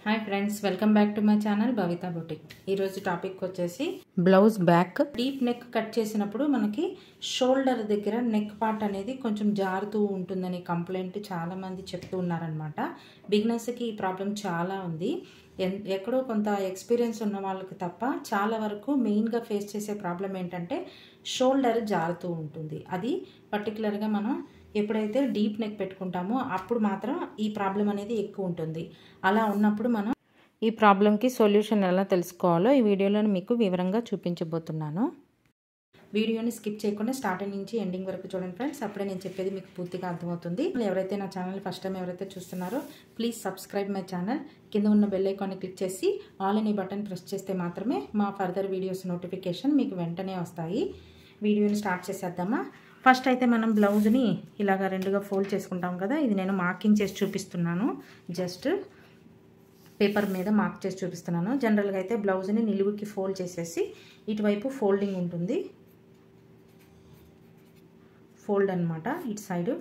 hi friends welcome back to my channel Bhavitha boutique ఈరోజు topic వచ్చేసి blouse back deep neck cut చేసినప్పుడు మనకి shoulder దగ్గర నెక్ పార్ట్ అనేది కొంచెం జారుతూ ఉంటుందని కంప్లైంట్ చాలా మంది చెప్తూ ఉన్నారనమాట బిగినర్స్కి ఈ ప్రాబ్లం చాలా ఉంది ఎన్- ఎక్కడో కొంత ఎక్స్పీరియన్స్ ఉన్న వాళ్ళకి తప్ప చాలా వరకు మెయిన్గా ఫేస్ చేసే ప్రాబ్లం ఏంటంటే షోల్డర్ జారుతూ ఉంటుంది అది పర్టికులర్గా మనం ఎప్పుడైతే డీప్ నెక్ పెట్టుకుంటామో అప్పుడు మాత్రం ఈ ప్రాబ్లం అనేది ఎక్కువ ఉంటుంది అలా ఉన్నప్పుడు మనం ఈ ప్రాబ్లంకి సొల్యూషన్ ఎలా తెలుసుకోవాలో ఈ వీడియోలో మీకు వివరంగా చూపించబోతున్నాను వీడియోని స్కిప్ చేయకుండా స్టార్టింగ్ నుంచి ఎండింగ్ వరకు చూడండి ఫ్రెండ్స్ అప్పుడే నేను చెప్పేది మీకు పూర్తిగా అర్థమవుతుంది ఎవరైతే నా ఛానల్ ఫస్ట్ టైం ఎవరైతే చూస్తున్నారో ప్లీజ్ సబ్స్క్రైబ్ మై ఛానల్ కింద ఉన్న బెల్ ఐకాన్ని క్లిక్ చేసి ఆల్ అనే బటన్ ప్రెస్ చేస్తే మాత్రమే మా ఫర్దర్ వీడియోస్ నోటిఫికేషన్ మీకు వెంటనే వస్తాయి వీడియోని స్టార్ట్ చేసేద్దామా ఫస్ట్ అయితే మనం బ్లౌజ్ని ఇలాగ రెండుగా ఫోల్డ్ చేసుకుంటాం కదా ఇది నేను మార్కింగ్ చేసి చూపిస్తున్నాను జస్ట్ పేపర్ మీద మార్క్ చేసి చూపిస్తున్నాను జనరల్గా అయితే బ్లౌజ్ని నిలువుకి ఫోల్డ్ చేసేసి ఇటువైపు ఫోల్డింగ్ ఉంటుంది ఫోల్డ్ అనమాట ఇటు సైడ్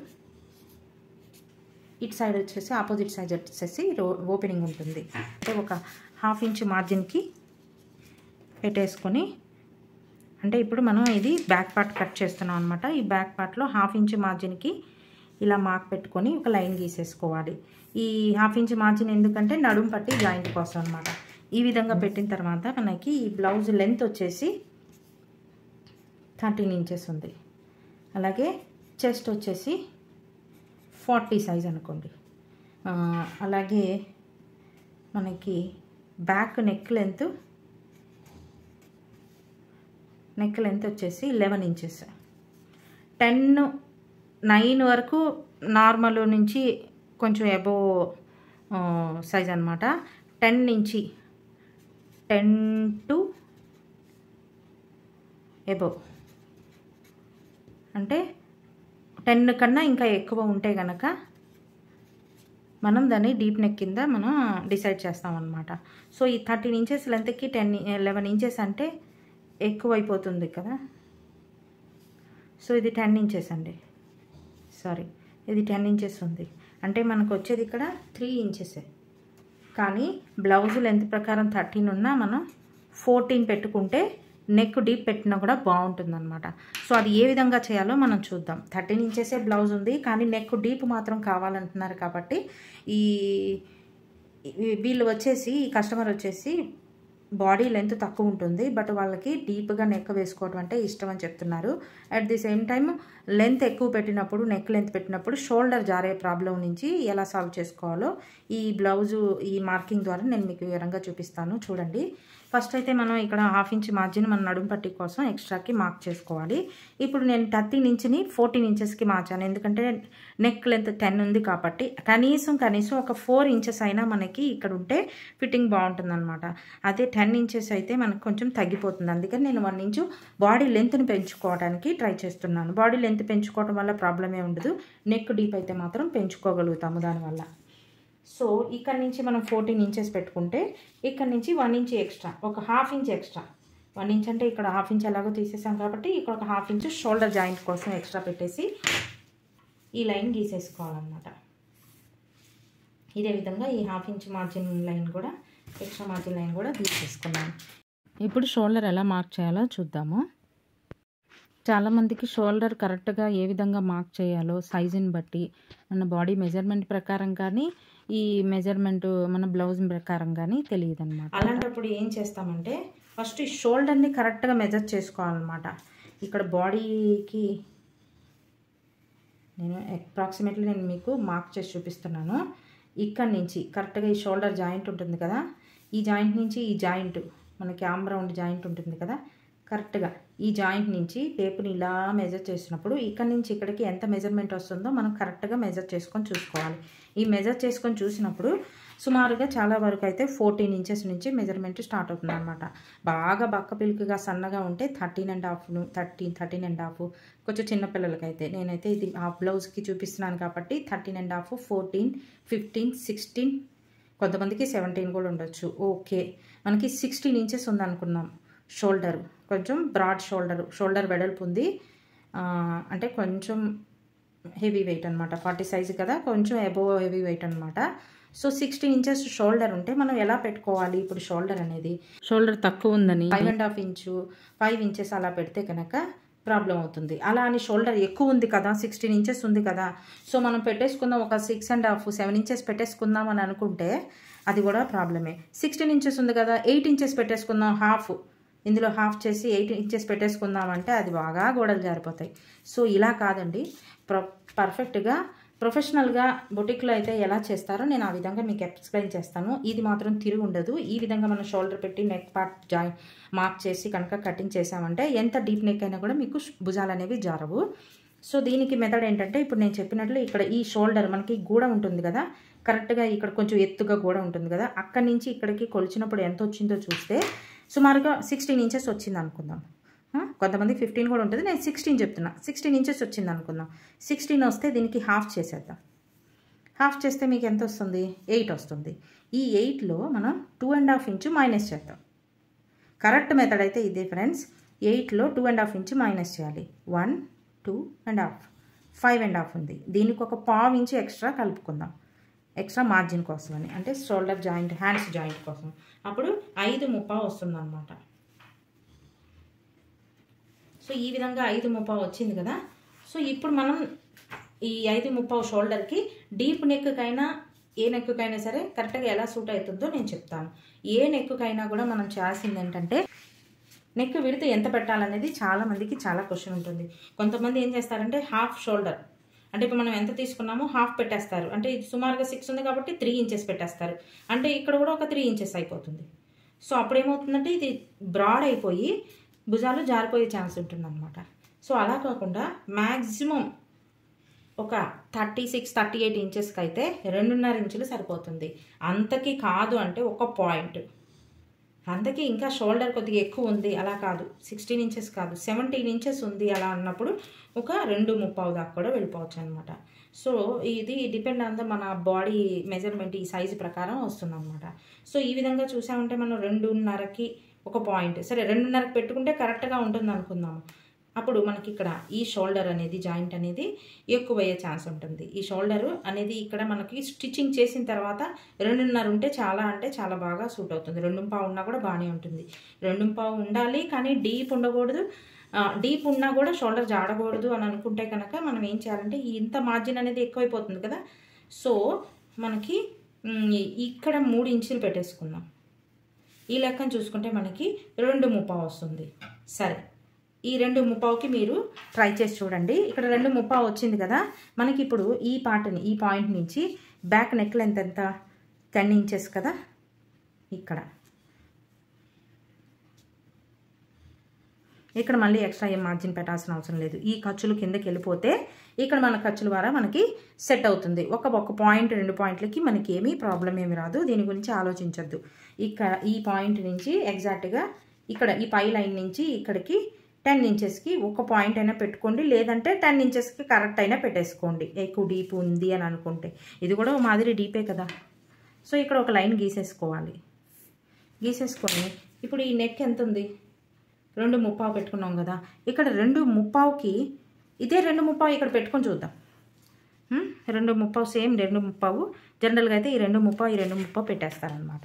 ఇటు సైడ్ వచ్చేసి ఆపోజిట్ సైడ్ వచ్చేసి ఓపెనింగ్ ఉంటుంది అంటే ఒక హాఫ్ ఇంచ్ మార్జిన్కి పెట్టేసుకొని అంటే ఇప్పుడు మనం ఇది బ్యాక్ పార్ట్ కట్ చేస్తున్నాం అనమాట ఈ బ్యాక్ పార్ట్లో హాఫ్ ఇంచ్ మార్జిన్కి ఇలా మార్క్ పెట్టుకొని ఒక లైన్ గీసేసుకోవాలి ఈ హాఫ్ ఇంచ్ మార్జిన్ ఎందుకంటే నడుం పట్టి జాయింట్ కోసం అనమాట ఈ విధంగా పెట్టిన తర్వాత మనకి ఈ బ్లౌజ్ లెంత్ వచ్చేసి థర్టీన్ ఇంచెస్ ఉంది అలాగే చెస్ట్ వచ్చేసి ఫార్టీ సైజ్ అనుకోండి అలాగే మనకి back neck length neck length వచ్చేసి లెవెన్ ఇంచెస్ టెన్ నైన్ వరకు నార్మల్ నుంచి కొంచెం ఎబో సైజ్ అనమాట టెన్ నుంచి టెన్ టు ఎబో అంటే టెన్ కన్నా ఇంకా ఎక్కువ ఉంటే కనుక మనం దాన్ని డీప్ నెక్ కింద మనం డిసైడ్ చేస్తామన్నమాట సో ఈ థర్టీన్ ఇంచెస్ లెంత్కి టెన్ లెవెన్ ఇంచెస్ అంటే ఎక్కువ అయిపోతుంది కదా సో ఇది టెన్ ఇంచెస్ అండి సారీ ఇది టెన్ ఇంచెస్ ఉంది అంటే మనకు వచ్చేది ఇక్కడ త్రీ ఇంచెసే కానీ బ్లౌజ్ లెంత్ ప్రకారం థర్టీన్ ఉన్నా మనం ఫోర్టీన్ పెట్టుకుంటే నెక్ డీప్ పెట్టినా కూడా బాగుంటుంది అనమాట సో అది ఏ విధంగా చేయాలో మనం చూద్దాం థర్టీన్ ఇంచెసే బ్లౌజ్ ఉంది కానీ నెక్ డీప్ మాత్రం కావాలంటున్నారు కాబట్టి ఈ వీళ్ళు వచ్చేసి ఈ కస్టమర్ వచ్చేసి బాడీ లెంత్ తక్కువ ఉంటుంది బట్ వాళ్ళకి డీప్గా నెక్ వేసుకోవడం అంటే ఇష్టం అని చెప్తున్నారు at the same time length ఎక్కువ పెట్టినప్పుడు నెక్ లెంత్ పెట్టినప్పుడు షోల్డర్ జారే ప్రాబ్లం నుంచి ఎలా సాల్వ్ చేసుకోవాలో ఈ బ్లౌజు ఈ మార్కింగ్ ద్వారా నేను మీకు వివరంగా చూపిస్తాను చూడండి ఫస్ట్ అయితే మనం ఇక్కడ హాఫ్ ఇంచ్ మార్జిన్ మన నడుం పట్టి కోసం ఎక్స్ట్రాకి మార్క్ చేసుకోవాలి ఇప్పుడు నేను థర్టీన్ ఇంచ్ని ఫోర్టీన్ ఇంచెస్కి మార్చాను ఎందుకంటే నెక్ లెంత్ టెన్ ఉంది కాబట్టి కనీసం కనీసం ఒక ఫోర్ ఇంచెస్ అయినా మనకి ఇక్కడ ఉంటే ఫిట్టింగ్ బాగుంటుంది అనమాట అదే టెన్ ఇంచెస్ అయితే మనకు కొంచెం తగ్గిపోతుంది అందుకని నేను వన్ ఇంచు బాడీ లెంత్ని పెంచుకోవడానికి ట్రై చేస్తున్నాను బాడీ లెంత్ పెంచుకోవడం వల్ల ప్రాబ్లమే ఉండదు నెక్ డీప్ అయితే మాత్రం పెంచుకోగలుగుతాము దానివల్ల సో ఇక్కడ నుంచి మనం ఫోర్టీన్ ఇంచెస్ పెట్టుకుంటే ఇక్కడ నుంచి వన్ ఇంచ్ ఎక్స్ట్రా ఒక half inch extra one inch అంటే ఇక్కడ హాఫ్ ఇంచ్ ఎలాగో తీసేసాం కాబట్టి ఇక్కడ ఒక హాఫ్ ఇంచ్ షోల్డర్ జాయింట్ కోసం ఎక్స్ట్రా పెట్టేసి ఈ లైన్ గీసేసుకోవాలన్నమాట ఇదే విధంగా ఈ హాఫ్ ఇంచ్ మార్జిన్ లైన్ కూడా ఎక్స్ట్రా మార్జిన్ లైన్ కూడా గీసేసుకున్నాను ఇప్పుడు షోల్డర్ ఎలా మార్క్ చేయాలో చూద్దాము చాలామందికి షోల్డర్ కరెక్ట్గా ఏ విధంగా మార్క్ చేయాలో సైజుని బట్టి మన బాడీ మెజర్మెంట్ ప్రకారం కానీ ఈ మెజర్మెంట్ మన బ్లౌజ్ ప్రకారం కానీ తెలియదు అనమాట అలాంటప్పుడు ఏం చేస్తామంటే ఫస్ట్ ఈ షోల్డర్ని కరెక్ట్గా మెజర్ చేసుకోవాలన్నమాట ఇక్కడ బాడీకి నేను అప్రాక్సిమేట్లీ నేను మీకు మార్క్ చేసి చూపిస్తున్నాను ఇక్కడ నుంచి కరెక్ట్గా ఈ షోల్డర్ జాయింట్ ఉంటుంది కదా ఈ జాయింట్ నుంచి ఈ జాయింట్ మనకి ఆమ్ రౌండ్ జాయింట్ ఉంటుంది కదా కరెక్ట్గా ఈ జాయింట్ నుంచి టేపుని ఇలా మెజర్ చేసినప్పుడు ఇక్కడ నుంచి ఇక్కడికి ఎంత మెజర్మెంట్ వస్తుందో మనం కరెక్ట్గా మెజర్ చేసుకొని చూసుకోవాలి ఈ మెజర్ చేసుకొని చూసినప్పుడు సుమారుగా చాలా వరకు అయితే ఫోర్టీన్ ఇంచెస్ నుంచి మెజర్మెంట్ స్టార్ట్ అవుతుంది అనమాట బాగా బక్క పిలుకగా సన్నగా ఉంటే thirteen and half thirteen thirteen and half కొంచెం చిన్నపిల్లలకైతే నేనైతే ఇది ఆ బ్లౌజ్కి చూపిస్తున్నాను కాబట్టి thirteen and half fourteen fifteen sixteen కొంతమందికి సెవెంటీన్ కూడా ఉండొచ్చు ఓకే మనకి సిక్స్టీన్ ఇంచెస్ ఉందనుకున్నాం షోల్డర్ కొంచెం బ్రాడ్ షోల్డర్ షోల్డర్ వెడల్పు ఉంది అంటే కొంచెం హెవీ వెయిట్ అనమాట ఫార్టీ సైజ్ కదా కొంచెం అబోవ్ హెవీ వెయిట్ అనమాట సో సిక్స్టీన్ ఇంచెస్ షోల్డర్ ఉంటే మనం ఎలా పెట్టుకోవాలి ఇప్పుడు షోల్డర్ అనేది షోల్డర్ తక్కువ ఉందని five and half inch five inches అలా పెడితే కనుక ప్రాబ్లం అవుతుంది అలా అని షోల్డర్ ఎక్కువ ఉంది కదా సిక్స్టీన్ ఇంచెస్ ఉంది కదా సో మనం పెట్టేసుకుందాం ఒక six and half seven inches పెట్టేసుకుందాం అని అనుకుంటే అది కూడా ప్రాబ్లమే సిక్స్టీన్ ఇంచెస్ ఉంది కదా ఎయిట్ ఇంచెస్ పెట్టేసుకుందాం హాఫ్ ఇందులో హాఫ్ చేసి ఎయిట్ ఇంచెస్ పెట్టేసుకుందామంటే అది బాగా గోడలు జారిపోతాయి సో ఇలా కాదండి ప్ర పర్ఫెక్ట్గా ప్రొఫెషనల్గా బొటిక్లో అయితే ఎలా చేస్తారో నేను ఆ విధంగా మీకు ఎక్స్ప్లెయిన్ చేస్తాను ఇది మాత్రం తిరిగి ఉండదు ఈ విధంగా మనం షోల్డర్ పెట్టి నెక్ పార్ట్ జాయిన్ మార్క్ చేసి కనుక కటింగ్ చేసామంటే ఎంత డీప్ నెక్ అయినా కూడా మీకు భుజాలు అనేవి జారవు సో దీనికి మెథడ్ ఏంటంటే ఇప్పుడు నేను చెప్పినట్లు ఇక్కడ ఈ షోల్డర్ మనకి గూడ ఉంటుంది కదా కరెక్ట్గా ఇక్కడ కొంచెం ఎత్తుగా గూడ ఉంటుంది కదా అక్కడి నుంచి ఇక్కడికి కొలిచినప్పుడు ఎంత వచ్చిందో చూస్తే సుమారుగా సిక్స్టీన్ ఇంచెస్ వచ్చింది అనుకుందాం ఆ, కొంతమంది ఫిఫ్టీన్ కూడా ఉంటుంది నేను సిక్స్టీన్ చెప్తున్నా సిక్స్టీన్ ఇంచెస్ వచ్చింది అనుకుందాం సిక్స్టీన్ వస్తే దీనికి హాఫ్ చేసేద్దాం హాఫ్ చేస్తే మీకు ఎంత వస్తుంది ఎయిట్ వస్తుంది ఈ ఎయిట్లో మనం two and half inch minus చేద్దాం కరెక్ట్ మెథడ్ అయితే ఇదే ఫ్రెండ్స్ ఎయిట్లో two and half inch minus చేయాలి one two and half five and half ఉంది దీనికి ఒక పావు ఇంచు ఎక్స్ట్రా కలుపుకుందాం ఎక్స్ట్రా మార్జిన్ కోసం అని అంటే షోల్డర్ జాయింట్ హ్యాండ్స్ జాయింట్ కోసం అప్పుడు ఐదు ముప్పావు వస్తుంది అనమాట సో ఈ విధంగా ఐదు ముప్పావు వచ్చింది కదా సో ఇప్పుడు మనం ఈ ఐదు ముప్పావు షోల్డర్కి డీప్ నెక్కకైనా ఏ నెక్కకైనా సరే కరెక్ట్గా ఎలా సూట్ అవుతుందో నేను చెప్తాను ఏ నెక్కకైనా కూడా మనం చేయాల్సింది ఏంటంటే నెక్ విడితే ఎంత పెట్టాలనేది చాలా మందికి చాలా క్వశ్చన్ ఉంటుంది కొంతమంది ఏం చేస్తారంటే హాఫ్ షోల్డర్ అంటే ఇప్పుడు మనం ఎంత తీసుకున్నామో హాఫ్ పెట్టేస్తారు అంటే ఇది సుమారుగా సిక్స్ ఉంది కాబట్టి త్రీ ఇంచెస్ పెట్టేస్తారు అంటే ఇక్కడ కూడా ఒక త్రీ ఇంచెస్ అయిపోతుంది సో అప్పుడు ఏమవుతుందంటే ఇది బ్రాడ్ అయిపోయి భుజాలు జారిపోయే ఛాన్స్ ఉంటుందన్నమాట సో అలా కాకుండా మ్యాక్సిమం ఒక థర్టీ సిక్స్ థర్టీ ఎయిట్ ఇంచెస్కి అయితే రెండున్నర ఇంచులు సరిపోతుంది అంతకి కాదు అంటే ఒక పాయింట్ అంతకీ ఇంకా షోల్డర్ కొద్దిగా ఎక్కువ ఉంది అలా కాదు సిక్స్టీన్ ఇంచెస్ కాదు సెవెంటీన్ ఇంచెస్ ఉంది అలా అన్నప్పుడు ఒక రెండు ముప్పావు దాకా కూడా వెళ్ళిపోవచ్చు అనమాట సో ఇది డిపెండ్ ఆన్ ద మన బాడీ మెజర్మెంట్ ఈ సైజు ప్రకారం వస్తుంది అనమాట సో ఈ విధంగా చూసామంటే మనం రెండున్నరకి ఒక పాయింట్ సరే రెండున్నరకి పెట్టుకుంటే కరెక్ట్గా ఉంటుంది అనుకుందాము అప్పుడు మనకి ఇక్కడ ఈ షోల్డర్ అనేది జాయింట్ అనేది ఎక్కువ అయ్యే ఛాన్స్ ఉంటుంది ఈ షోల్డర్ అనేది ఇక్కడ మనకి స్టిచ్చింగ్ చేసిన తర్వాత రెండున్నర ఉంటే చాలా అంటే చాలా బాగా సూట్ అవుతుంది రెండు పావు ఉన్నా కూడా బాగానే ఉంటుంది రెండు పావు ఉండాలి కానీ డీప్ ఉండకూడదు డీప్ ఉన్నా కూడా షోల్డర్ జాడకూడదు అని అనుకుంటే కనుక మనం ఏం చేయాలంటే ఈ ఇంత మార్జిన్ అనేది ఎక్కువైపోతుంది కదా సో మనకి మ్, ఇక్కడ మూడు ఇంచులు పెట్టేసుకుందాం ఈ లెక్కను చూసుకుంటే మనకి రెండు ముప్పావు వస్తుంది సరే ఈ రెండు ముప్పావుకి మీరు ట్రై చేసి చూడండి ఇక్కడ రెండు ముప్పావు వచ్చింది కదా మనకి ఇప్పుడు ఈ పార్ట్ని ఈ పాయింట్ నుంచి బ్యాక్ నెక్ లెంత్ ఎంత టెన్ ఇంచెస్ కదా ఇక్కడ ఇక్కడ మళ్ళీ ఎక్స్ట్రా ఏం మార్జిన్ పెట్టాల్సిన అవసరం లేదు ఈ ఖర్చులు కిందకి వెళ్ళిపోతే ఇక్కడ మన ఖర్చుల ద్వారా మనకి సెట్ అవుతుంది ఒక ఒక పాయింట్ రెండు పాయింట్లకి మనకి ఏమీ ప్రాబ్లం ఏమి రాదు దీని గురించి ఆలోచించొద్దు ఇక్కడ ఈ పాయింట్ నుంచి ఎగ్జాక్ట్గా ఇక్కడ ఈ పై లైన్ నుంచి ఇక్కడికి టెన్ ఇంచెస్కి ఒక పాయింట్ అయినా పెట్టుకోండి లేదంటే టెన్ ఇంచెస్కి కరెక్ట్ అయినా పెట్టేసుకోండి ఎక్కువ డీప్ ఉంది అని అనుకుంటే ఇది కూడా ఓ మాదిరి డీపే కదా సో ఇక్కడ ఒక లైన్ గీసేసుకోవాలి గీసేసుకొని ఇప్పుడు ఈ నెక్ ఎంత ఉంది రెండు ముప్పావు పెట్టుకున్నాం కదా ఇక్కడ రెండు ముప్పావుకి ఇదే రెండు ముప్పావు ఇక్కడ పెట్టుకొని చూద్దాం ఉమ్, రెండు ముప్పావు సేమ్ రెండు ముప్పావు జనరల్గా అయితే ఈ రెండు ముప్పావు ఈ రెండు ముప్పావు పెట్టేస్తారనమాట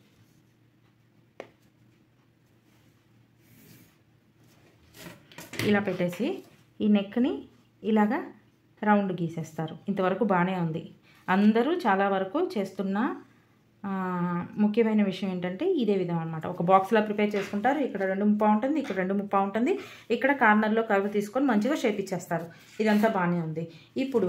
ఇలా పెట్టేసి ఈ నెక్ని ఇలాగా రౌండ్ గీసేస్తారు ఇంతవరకు బాగానే ఉంది అందరూ చాలా వరకు చేస్తున్న ఆ, ముఖ్యమైన విషయం ఏంటంటే ఇదే విధం అనమాట ఒక బాక్స్లా ప్రిపేర్ చేసుకుంటారు ఇక్కడ రెండు ముప్పా ఉంటుంది ఇక్కడ రెండు ముప్పా ఉంటుంది ఇక్కడ కార్నర్లో కర్వ్ తీసుకొని మంచిగా షేప్ ఇచ్చేస్తారు ఇదంతా బాగానే ఉంది ఇప్పుడు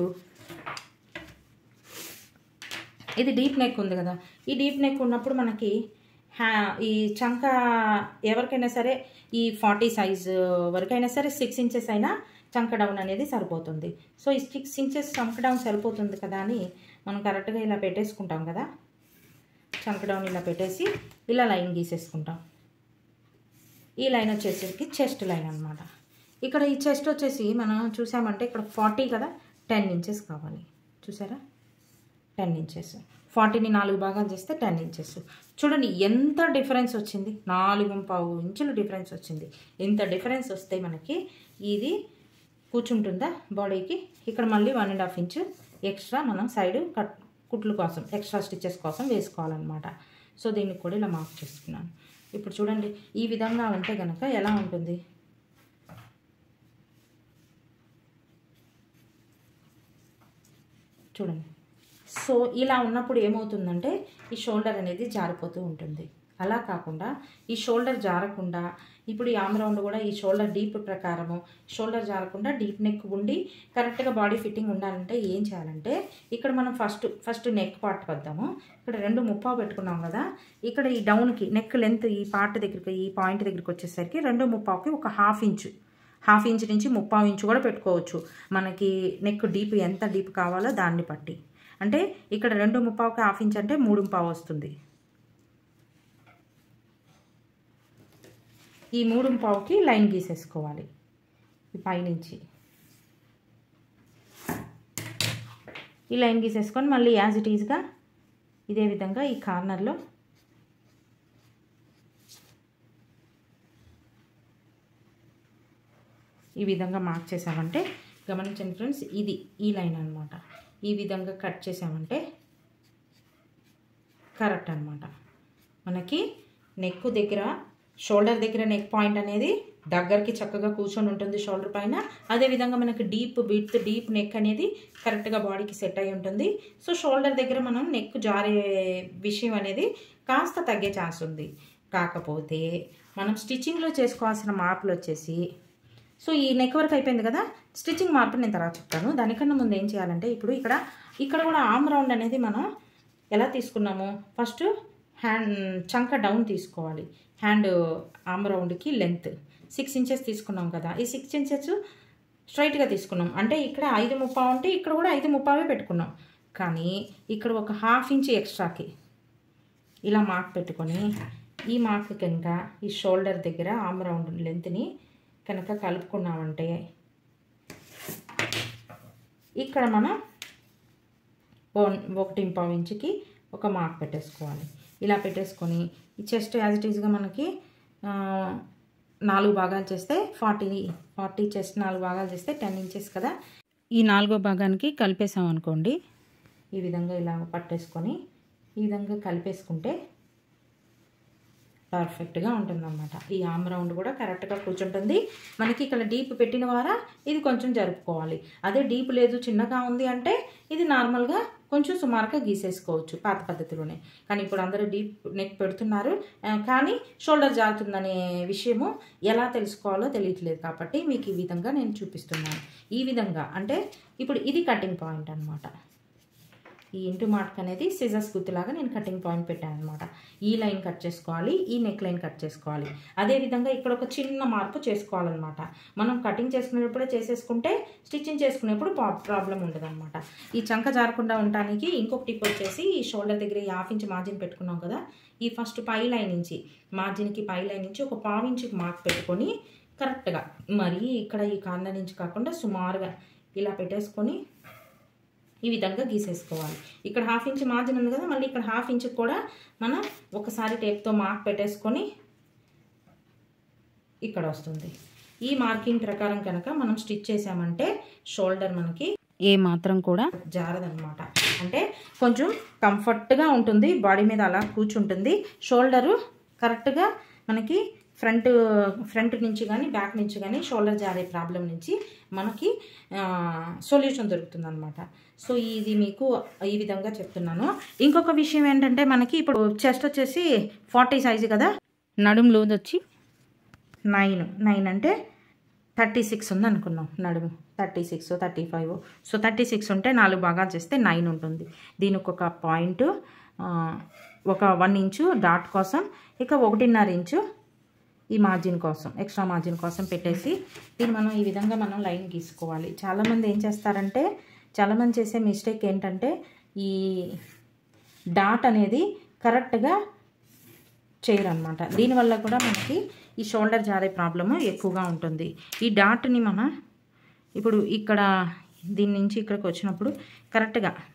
ఇది డీప్ నెక్ ఉంది కదా ఈ డీప్ నెక్ ఉన్నప్పుడు మనకి హ్యా ఈ చంక ఎవరికైనా సరే ఈ ఫార్టీ సైజ్ వరకైనా సరే సిక్స్ ఇంచెస్ అయినా చంక డౌన్ అనేది సరిపోతుంది సో ఈ సిక్స్ ఇంచెస్ చంక డౌన్ సరిపోతుంది కదా అని మనం కరెక్ట్గా ఇలా పెట్టేసుకుంటాం కదా చంక డౌన్ ఇలా పెట్టేసి ఇలా లైన్ గీసేసుకుంటాం ఈ లైన్ వచ్చేసరికి చెస్ట్ లైన్ అనమాట ఇక్కడ ఈ చెస్ట్ వచ్చేసి మనం చూసామంటే ఇక్కడ ఫార్టీ కదా టెన్ ఇంచెస్ కావాలి చూసారా టెన్ ఇంచెస్ ఫార్టీని నాలుగు భాగాలు చేస్తే టెన్ ఇంచెస్ చూడండి ఎంత డిఫరెన్స్ వచ్చింది నాలుగు పావు ఇంచుల డిఫరెన్స్ వచ్చింది ఇంత డిఫరెన్స్ వస్తే మనకి ఇది కూర్చుంటుందా బాడీకి ఇక్కడ మళ్ళీ one and half inch extra మనం సైడ్ కట్ కుట్లు కోసం ఎక్స్ట్రా స్టిచెస్ కోసం వేసుకోవాలన్నమాట సో దీనికి కూడా ఇలా మార్క్ చేసుకున్నాను ఇప్పుడు చూడండి ఈ విధంగా ఉంటే కనుక ఎలా ఉంటుంది చూడండి సో ఇలా ఉన్నప్పుడు ఏమవుతుందంటే ఈ షోల్డర్ అనేది జారిపోతూ ఉంటుంది అలా కాకుండా ఈ షోల్డర్ జారకుండా ఇప్పుడు ఈ ఆమ్ రౌండ్ కూడా ఈ షోల్డర్ డీప్ ప్రకారము షోల్డర్ జారకుండా డీప్ నెక్ ఉండి కరెక్ట్గా బాడీ ఫిట్టింగ్ ఉండాలంటే ఏం చేయాలంటే ఇక్కడ మనం ఫస్ట్ ఫస్ట్ నెక్ పార్ట్ వద్దాము ఇక్కడ రెండు ముప్పావు పెట్టుకున్నాం కదా ఇక్కడ ఈ డౌన్కి నెక్ లెంత్ ఈ పార్ట్ దగ్గరికి ఈ పాయింట్ దగ్గరికి వచ్చేసరికి రెండు ముప్పావుకి ఒక హాఫ్ ఇంచు హాఫ్ ఇంచ్ నుంచి ముప్పావు ఇంచు కూడా పెట్టుకోవచ్చు మనకి నెక్ డీప్ ఎంత డీప్ కావాలో దాన్ని బట్టి అంటే ఇక్కడ రెండు ముప్పావుకి హాఫ్ ఇంచ్ అంటే మూడు ముప్పావు వస్తుంది ఈ మూడు పావుకి లైన్ గీసేసుకోవాలి ఈ పైనుంచి ఈ లైన్ గీసేసుకొని మళ్ళీ యాజ్ ఇట్ ఈజ్గా ఇదే విధంగా ఈ కార్నర్లో ఈ విధంగా మార్క్ చేసామంటే గమనించండి ఫ్రెండ్స్ ఇది ఈ లైన్ అనమాట ఈ విధంగా కట్ చేసామంటే కరెక్ట్ అనమాట మనకి నెక్ దగ్గర షోల్డర్ దగ్గర నెక్ పాయింట్ అనేది దగ్గరికి చక్కగా కూర్చొని ఉంటుంది షోల్డర్ పైన అదేవిధంగా మనకి డీప్ బిట్ డీప్ నెక్ అనేది కరెక్ట్గా బాడీకి సెట్ అయి ఉంటుంది సో షోల్డర్ దగ్గర మనం నెక్ జారే విషయం అనేది కాస్త తగ్గే ఛాన్స్ ఉంది కాకపోతే మనం స్టిచ్చింగ్లో చేసుకోవాల్సిన మార్పులు వచ్చేసి సో ఈ నెక్ వర్క్ అయిపోయింది కదా స్టిచ్చింగ్ మార్పు నేను తర్వాత చెప్తాను దానికన్నా ముందు ఏం చేయాలంటే ఇప్పుడు ఇక్కడ ఇక్కడ కూడా ఆమ్ రౌండ్ అనేది మనం ఎలా తీసుకున్నాము ఫస్ట్ హ్యాండ్ చంక డౌన్ తీసుకోవాలి హ్యాండ్ ఆమ్ రౌండ్కి లెంత్ సిక్స్ ఇంచెస్ తీసుకున్నాం కదా ఈ సిక్స్ ఇంచెస్ స్ట్రైట్గా తీసుకున్నాం అంటే ఇక్కడ ఐదు ముప్పావు అంటే ఇక్కడ కూడా ఐదు ముప్పావే పెట్టుకున్నాం కానీ ఇక్కడ ఒక హాఫ్ ఇంచ్ ఎక్స్ట్రాకి ఇలా మార్క్ పెట్టుకొని ఈ మార్క్ కనుక ఈ షోల్డర్ దగ్గర ఆమ్ రౌండ్ లెంత్ని కనుక కలుపుకున్నామంటే ఇక్కడ మనం ఒకటి పావు ఇంచుకి ఒక మార్క్ పెట్టేసుకోవాలి ఇలా పెట్టేసుకొని ఈ చెస్ట్ యాజ్ ఇట్ ఈజ్గా మనకి నాలుగు భాగాలు చేస్తే ఫార్టీ ఫార్టీ చెస్ట్ నాలుగు భాగాలు చేస్తే టెన్ ఇంచెస్ కదా ఈ నాలుగో భాగానికి కలిపేసాం అనుకోండి ఈ విధంగా ఇలా పట్టేసుకొని ఈ విధంగా కలిపేసుకుంటే పర్ఫెక్ట్గా ఉంటుందన్నమాట ఈ ఆమ్ రౌండ్ కూడా కరెక్ట్గా కూర్చుంటుంది మనకి ఇక్కడ డీప్ పెట్టిన వారా ఇది కొంచెం జరుపుకోవాలి అదే డీప్ లేదు చిన్నగా ఉంది అంటే ఇది నార్మల్గా కొంచెం సుమారుగా గీసేసుకోవచ్చు పాత పద్ధతిలోనే కానీ ఇప్పుడు అందరూ డీప్ నెక్ పెడుతున్నారు కానీ షోల్డర్ జారుతుందనే విషయము ఎలా తెలుసుకోవాలో తెలియట్లేదు కాబట్టి మీకు ఈ విధంగా నేను చూపిస్తున్నాను ఈ విధంగా అంటే ఇప్పుడు ఇది కటింగ్ పాయింట్ అనమాట ఈ ఇంటు మార్క్ అనేది సిజర్స్ గుర్తులాగా నేను కటింగ్ పాయింట్ పెట్టాను అనమాట ఈ లైన్ కట్ చేసుకోవాలి ఈ నెక్ లైన్ కట్ చేసుకోవాలి అదేవిధంగా ఇక్కడ ఒక చిన్న మార్పు చేసుకోవాలన్నమాట మనం కటింగ్ చేసుకునేటప్పుడే చేసేసుకుంటే స్టిచ్చింగ్ చేసుకునేప్పుడు ప్రాబ్లం ఉండదు అనమాట ఈ చంక జారకుండా ఉండటానికి ఇంకొక టిప్ వచ్చేసి ఈ షోల్డర్ దగ్గర ఈ హాఫ్ ఇంచ్ మార్జిన్ పెట్టుకున్నాం కదా ఈ ఫస్ట్ పై లైన్ నుంచి మార్జిన్కి పై లైన్ నుంచి ఒక పావు ఇంచుకి మార్క్ పెట్టుకొని కరెక్ట్గా మరి ఇక్కడ ఈ కార్నర్ నుంచి కాకుండా సుమారుగా ఇలా పెట్టేసుకొని ఈ విధంగా గీసేసుకోవాలి ఇక్కడ హాఫ్ ఇంచ్ మార్జిన్ ఉంది కదా మళ్ళీ ఇక్కడ హాఫ్ ఇంచ్ కూడా మనం ఒకసారి టేప్తో మార్క్ పెట్టేసుకొని ఇక్కడ వస్తుంది ఈ మార్కింగ్ ప్రకారం కనుక మనం స్టిచ్ చేసామంటే షోల్డర్ మనకి ఏ మాత్రం కూడా జారదనమాట అంటే కొంచెం కంఫర్ట్గా ఉంటుంది బాడీ మీద అలా కూర్చుంటుంది షోల్డరు కరెక్ట్గా మనకి ఫ్రంట్ ఫ్రంట్ నుంచి కానీ బ్యాక్ నుంచి కానీ షోల్డర్ జారే ప్రాబ్లం నుంచి మనకి సొల్యూషన్ దొరుకుతుంది అనమాట సో ఇది మీకు ఈ విధంగా చెప్తున్నాను ఇంకొక విషయం ఏంటంటే మనకి ఇప్పుడు చెస్ట్ వచ్చేసి ఫార్టీ సైజు కదా నడుము లోది వచ్చి నైన్ నైన్ అంటే థర్టీ సిక్స్ ఉంది అనుకున్నాం నడుము thirty six thirty five so thirty six ఉంటే నాలుగు భాగాలు చేస్తే నైన్ ఉంటుంది దీనికి ఒక పాయింట్ ఒక వన్ ఇంచు డాట్ కోసం ఇక ఒకటిన్నర ఇంచు ఈ మార్జిన్ కోసం ఎక్స్ట్రా మార్జిన్ కోసం పెట్టేసి దీన్ని మనం ఈ విధంగా మనం లైన్ గీసుకోవాలి చాలామంది ఏం చేస్తారంటే చాలామంది చేసే మిస్టేక్ ఏంటంటే ఈ డాట్ అనేది కరెక్ట్గా చేయరనమాట దీనివల్ల కూడా మనకి ఈ షోల్డర్ జారే ప్రాబ్లము ఎక్కువగా ఉంటుంది ఈ డాట్ని మనం ఇప్పుడు ఇక్కడ దీని నుంచి ఇక్కడికి వచ్చినప్పుడు కరెక్ట్గా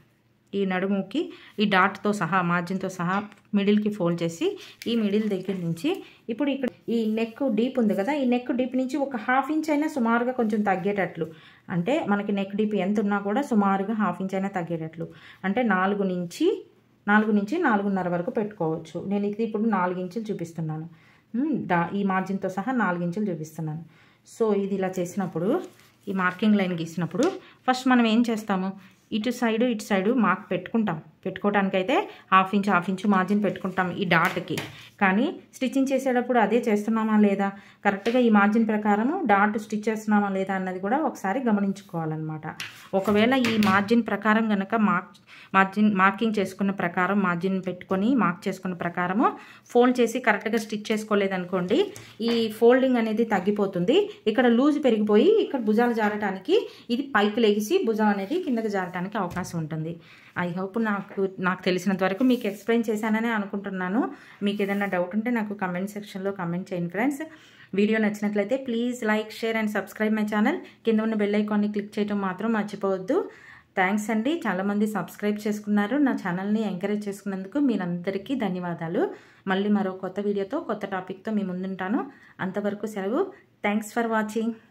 ఈ నడుముకి ఈ డాట్తో సహా మార్జిన్తో సహా మిడిల్కి ఫోల్డ్ చేసి ఈ మిడిల్ దగ్గర నుంచి ఇప్పుడు ఇక్కడ ఈ నెక్ డీప్ ఉంది కదా ఈ నెక్ డీప్ నుంచి ఒక హాఫ్ ఇంచ్ అయినా సుమారుగా కొంచెం తగ్గేటట్లు అంటే మనకి నెక్ డీప్ ఎంత ఉన్నా కూడా సుమారుగా హాఫ్ ఇంచ్ అయినా తగ్గేటట్లు అంటే నాలుగు నుంచి నాలుగు నుంచి నాలుగున్నర వరకు పెట్టుకోవచ్చు నేను ఇది ఇప్పుడు నాలుగు ఇంచులు చూపిస్తున్నాను ఉమ్, దా ఈ మార్జిన్తో సహా నాలుగు ఇంచులు చూపిస్తున్నాను సో ఇది ఇలా చేసినప్పుడు ఈ మార్కింగ్ లైన్ గీసినప్పుడు ఫస్ట్ మనం ఏం చేస్తాము ఇటు సైడు ఇటు సైడు మార్క్ పెట్టుకుంటాం పెట్టుకోవడానికైతే half inch half inch margin పెట్టుకుంటాం ఈ డాట్కి కానీ స్టిచ్చింగ్ చేసేటప్పుడు అదే చేస్తున్నామా లేదా కరెక్ట్గా ఈ మార్జిన్ ప్రకారము డాట్ స్టిచ్ చేస్తున్నామా లేదా అన్నది కూడా ఒకసారి గమనించుకోవాలన్నమాట ఒకవేళ ఈ మార్జిన్ ప్రకారం కనుక మార్క్ మార్జిన్ మార్కింగ్ చేసుకున్న ప్రకారం మార్జిన్ పెట్టుకొని మార్క్ చేసుకున్న ప్రకారము ఫోల్డ్ చేసి కరెక్ట్గా స్టిచ్ చేసుకోలేదనుకోండి ఈ ఫోల్డింగ్ అనేది తగ్గిపోతుంది ఇక్కడ లూజ్ పెరిగిపోయి ఇక్కడ భుజాలు జారటానికి ఇది పైకి లెగిసి భుజం అనేది కిందకి జారటానికి అవకాశం ఉంటుంది ఐ హోప్ నాకు నాకు తెలిసినంత వరకు మీకు ఎక్స్ప్లెయిన్ చేశాననే అనుకుంటున్నాను మీకు ఏదైనా డౌట్ ఉంటే నాకు కమెంట్ సెక్షన్లో కమెంట్ చేయండి ఫ్రెండ్స్ వీడియో నచ్చినట్లయితే please like share and subscribe my channel కింద ఉన్న బెల్ ఐకాన్ని క్లిక్ చేయడం మాత్రం మర్చిపోవద్దు థ్యాంక్స్ అండి చాలామంది సబ్స్క్రైబ్ చేసుకున్నారు నా ఛానల్ని ఎంకరేజ్ చేసుకున్నందుకు మీరందరికీ ధన్యవాదాలు మళ్ళీ మరో కొత్త వీడియోతో కొత్త టాపిక్తో మీ ముందుంటాను అంతవరకు సెలవు థ్యాంక్స్ ఫర్ వాచింగ్